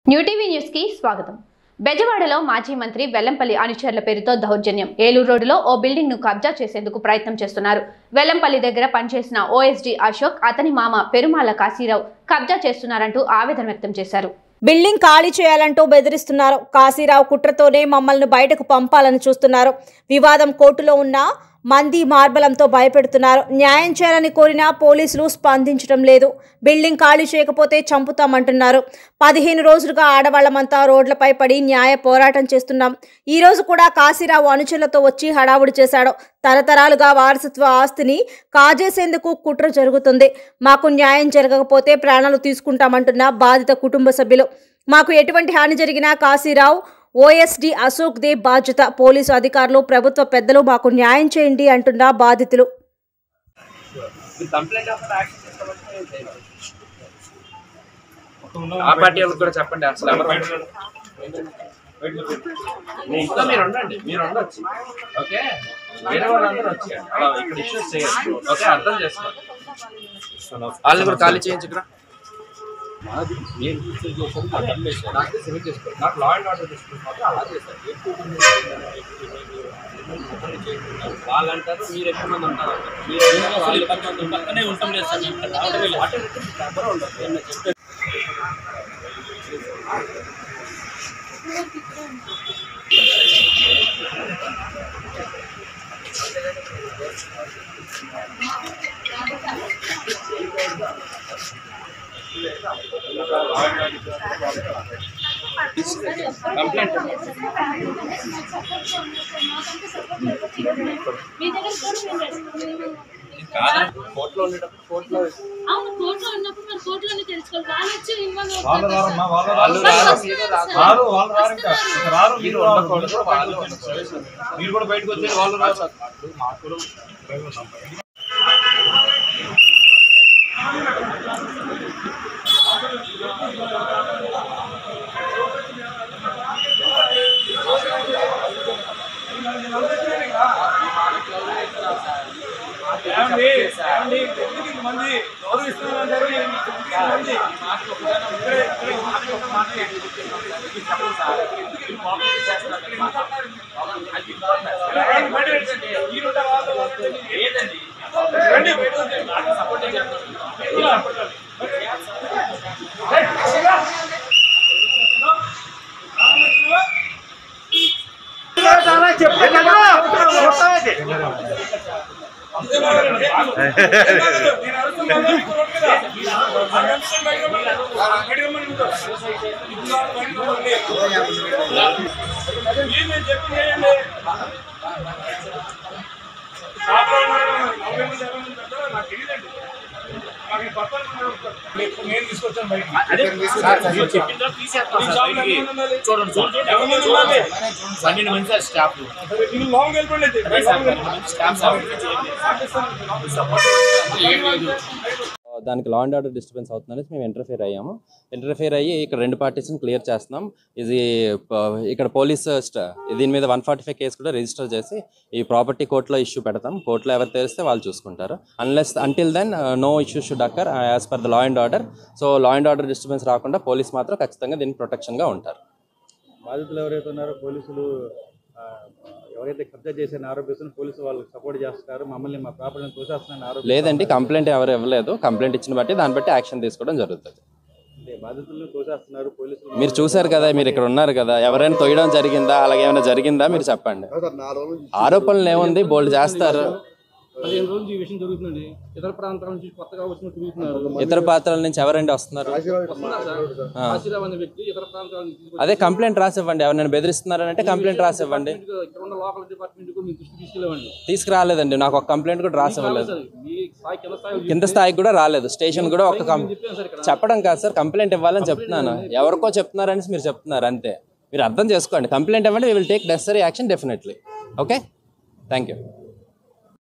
New TV news కి స్వాగతం బెజవాడలో మాజీ మంత్రి వెల్లంపల్లి అనుచరుల పేరుతో దౌర్జన్యం ఏలూరు రోడ్డులో ఓ బిల్డింగ్ ను కబ్జా చేసేందుకు ప్రయత్నం చేస్తున్నారు వెల్లంపల్లి దగ్గర పనిచేసిన ఓఎస్డీ అశోక్ అతని మామ పెరుమాల కాశీరావు కబ్జా చేస్తున్నారంటూ ఆవేదన వ్యక్తం చేశారు బిల్డింగ్ ఖాళీ చేయాలంటూ బెదిరిస్తున్నారు కాశీరావు కుట్రతోనే మమ్మల్ని బయటకు పంపాలని చూస్తున్నారు వివాదం కోర్టులో ఉన్న మంది మార్బలంతో భయపెడుతున్నారు న్యాయం చేయాలని కోరినా పోలీసులు స్పందించడం లేదు బిల్డింగ్ ఖాళీ చేయకపోతే చంపుతామంటున్నారు పదిహేను రోజులుగా ఆడవాళ్లమంతా రోడ్లపై పడి న్యాయ పోరాటం చేస్తున్నాం ఈ రోజు కూడా కాశీరావు అనుచరులతో వచ్చి హడావుడి చేశాడు తరతరాలుగా వారసత్వ ఆస్తిని కాజేసేందుకు కుట్ర జరుగుతుంది మాకు న్యాయం జరగకపోతే ప్రాణాలు తీసుకుంటామంటున్న బాధిత కుటుంబ సభ్యులు మాకు ఎటువంటి హాని జరిగినా కాశీరావు ఓఎస్డి అశోక్ దే బాధ్యత పోలీసు అధికారులు ప్రభుత్వ పెద్దలు మాకు న్యాయం చేయండి అంటున్న బాధితులు మీరు కంప్లైంట్ అప్పుడు యాక్షన్ తీసుకోవాలంటే ఏం చేయాలి? ఆ పార్టీ వాళ్ళకి కూడా చెప్పండి అసలు ఎవరు మీ ఇంట్లో మీరు ఉండండి మీరు ఉండొచ్చు ఓకే వేరే వాళ్ళందరూ వచ్చేయండి అలా ఇక్కడ ఇష్యూస్ చేయొచ్చు ఓకే అర్థం చేసుకోండి వాళ్ళని కూడా ఖాళీ చేయించు ఇక్కడ నాకు సివిల్ చేసుకోండి నాకు లా అండ్ ఆర్డర్ తీసుకుంటే అలా చేస్తారు ఎక్కువ మంది వాళ్ళంటారు మీరు ఎక్కువ మంది ఉంటారు అంటారు. మీరు ఎక్కువ వాళ్ళు ఎక్కువ మంది పక్కనే ఉంటాం లేదు సార్ మేము ఇక్కడ రావడమే లేదు. అటు ఇటు ఎవరో ఉండదు. ఏమన్నా చెప్తే కంప్లైంట్ మీ దగ్గర కూడా మేము రెస్పాన్స్ కాదు కోర్టులో ఉండేటప్పుడు కోర్టులో అవును కోర్టులో ఉన్నప్పుడు మరి కోర్టులోనే తెలుసుకోవాలి వాళ్ళు వచ్చి ఇవ్వాలి వాళ్ళు రారమ్మా వాళ్ళు వాళ్ళు రారు రారు మీరు రారు. రారు వాళ్ళు రారు ఇంకా ఇంకా రారు మీరు మీరు రారు. ఉండకూడదు వాళ్ళు ఉండకూడదు. మీరు కూడా బయటకు వచ్చేది వాళ్ళు రారు మాకు కూడా ఏమండి? ఏమండి? ఎందుకు ఇంతమంది గౌరవిస్తున్నారంటారు? ఇంతమంది. ఇక్కడే- ఇక్కడే ఎవరైనా బయట పెట్టండి. మీరు ఉంటారు, వాళ్ళు ఉంటారు. రండి, బయటకు వచ్చేయండి. నేను అరుస్తున్నాను, మీకు రోడ్డు మీద. ఆ కన్స్ట్రక్షన్ బయట రమ్మని. బయట రమ్మని ఉంటారు. ఇప్పుడు వాళ్ళు బయట రమ్మని. మీరు నేను చెప్పింది చేయండి. షాప్లో ఉన్నారు, నలభై మంది, యాభై మంది పెడతారా? నాకు తెలియదండి. నాకు ఈ పర్పస్ ఉన్నారు. మీకు నేను తీసుకొచ్చాను బయటికి. మీ షాప్లో ఎంతమంది ఉండాలి? చూడండి చూడండి ఎంతమంది ఉండాలి? పన్నెండు మంది సార్ స్టాఫ్ సరే, మీరు లోపలికి వెళ్ళిపోండి అయితే. బయట లోపలికి వెళ్ళిపోండి. స్టాఫ్ దానికి లా అండ్ ఆర్డర్ డిస్టర్బెన్స్ అవుతుందని మేము ఇంటర్ఫేర్ అయ్యాము ఇంటర్ఫేర్ అయ్యి ఇక్కడ రెండు పార్టీస్ని క్లియర్ చేస్తున్నాం ఇది ప- ఇక్కడ పోలీస్ స్ట- దీని మీద వన్ ఫార్టీ ఫైవ్ కేసు కూడా రిజిస్టర్ చేసి ఈ ప్రాపర్టీ కోర్టులో ఇష్యూ పెడతాం కోర్టులో ఎవరు తెలిస్తే వాళ్ళు చూసుకుంటారు unless until then no issue should occur as per the law and order so law and order disturbance రాకుండా పోలీస్ మాత్రం ఖచ్చితంగా దీనికి ప్రొటెక్షన్గా ఉంటారు బాధితులు ఎవరైతే ఉన్నారో పోలీసులు ఆ, ఎవరైతే కబ్జా చేసిన ఆరోపిస్తున్న పోలీసులు వాళ్ళకి సపోర్ట్ చేస్తున్నారు మమ్మల్ని మా ప్రాపర్టీని తోసేస్తున్నారని ఆరోపి లేదండి కంప్లైంట్ ఎవరు ఇవ్వలేదు కంప్లైంట్ ఇచ్చిన బట్టి దాన్ని బట్టి యాక్షన్ తీసుకోవడం జరుగుతుంది అంటే బాధితులను తోసేస్తున్నారు పోలీసులు మీరు చూశారు కదా మీరు ఇక్కడ ఉన్నారు కదా ఎవరైనా తొయ్యడం జరిగిందా అలాగే ఏమైనా జరిగిందా మీరు చెప్పండి ఆరోపణలు ఏముంది బోల్డ్ చేస్తారు పదిహేను రోజులు ఈ విషయం జరుగుతుంది ఇతర ప్రాంతాల నుంచి కొత్తగా వచ్చిన తిరుగుతున్నారు ఇతర పాత్రల నుంచి ఎవరండి వస్తున్నారు వస్తున్నారు సార్ ఆశీరావు అనే వ్యక్తి ఇతర ప్రాంతాల నుంచి తీసుకొచ్చి అదే కంప్లైంట్ రాసి ఇవ్వండి ఎవరైనా బెదిరిస్తున్నారని అంటే కంప్లైంట్ రాసి ఇవ్వండి ఇక్కడ ఉన్న లోకల్ డిపార్ట్మెంట్ కూడా మీ దృష్టికి తీసుకెళ్ళవండి తీసుకురాలేదండి నాకు ఒక కంప్లైంట్ కూడా రాసి ఇవ్వలేదు సార్ మీ స్థాయి కింద స్థాయి కింద స్థాయికి కూడా రాలేదు స్టేషన్ కూడా ఒక కం- చెప్పాను సార్ ఇక్కడ చెప్పడం కాదు సార్ కంప్లైంట్ ఇవ్వాలని చెప్తున్నాను ఎవరికో చెప్తున్నారని మీరు చెప్తున్నారు అంతే మీరు అర్థం చేసుకోండి కంప్లైంట్ ఇవ్వండి we will take necessary action definitely okay thank you